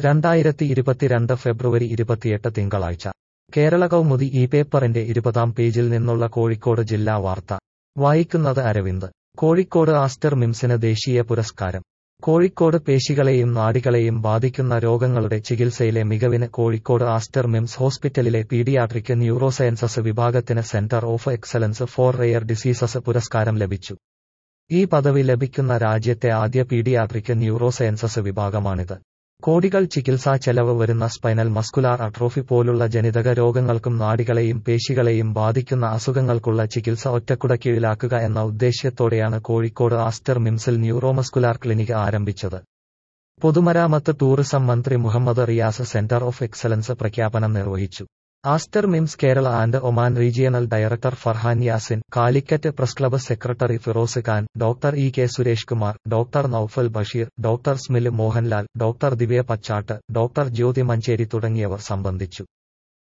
രണ്ടായിരത്തി ഇരുപത്തിരണ്ട് ഫെബ്രുവരി ഇരുപത്തിയെട്ട് തിങ്കളാഴ്ച കേരള കൗമുദി ഈ പേപ്പറിന്റെ ഇരുപതാം പേജിൽ നിന്നുള്ള കോഴിക്കോട് ജില്ലാ വാർത്ത വായിക്കുന്നത് അരവിന്ദ് കോഴിക്കോട് ആസ്റ്റർ മിംസിന് ദേശീയ പുരസ്കാരം കോഴിക്കോട് പേശികളെയും നാഡികളെയും ബാധിക്കുന്ന രോഗങ്ങളുടെ ചികിത്സയിലെ മികവിന് കോഴിക്കോട് ആസ്റ്റർ മിംസ് ഹോസ്പിറ്റലിലെ പീഡിയാട്രിക് ന്യൂറോസയൻസസ് വിഭാഗത്തിന് centre of excellence for rare diseases പുരസ്കാരം ലഭിച്ചു ഈ പദവി ലഭിക്കുന്ന രാജ്യത്തെ ആദ്യ പീഡിയാട്രിക് ന്യൂറോസയൻസസ് വിഭാഗമാണിത് കോടികൾ ചികിത്സാ ചെലവ് വരുന്ന സ്പൈനൽ മസ്കുലാർ അട്രോഫി പോലുള്ള ജനിതക രോഗങ്ങൾക്കും നാഡികളെയും പേശികളെയും ബാധിക്കുന്ന അസുഖങ്ങൾക്കുള്ള ചികിത്സ ഒറ്റക്കുടക്കീഴിലാക്കുക എന്ന ഉദ്ദേശ്യത്തോടെയാണ് കോഴിക്കോട് ആസ്റ്റർ മിംസിൽ ന്യൂറോമസ്കുലാർ ക്ലിനിക് ആരംഭിച്ചത് പൊതുമരാമത്ത് ടൂറിസം മന്ത്രി Muhammad Riyas centre of excellence പ്രഖ്യാപനം നിർവഹിച്ചു Aster Mims Kerala and Oman regional director Farhan Yasin Calicut press club secretary Firoz Khan doctor E K Suresh Kumar doctor Noufal Basheer doctor Smil Mohanlal doctor Divya Pachatt doctor Jyothi Manjeri തുടങ്ങിയവർ സംബന്ധിച്ചു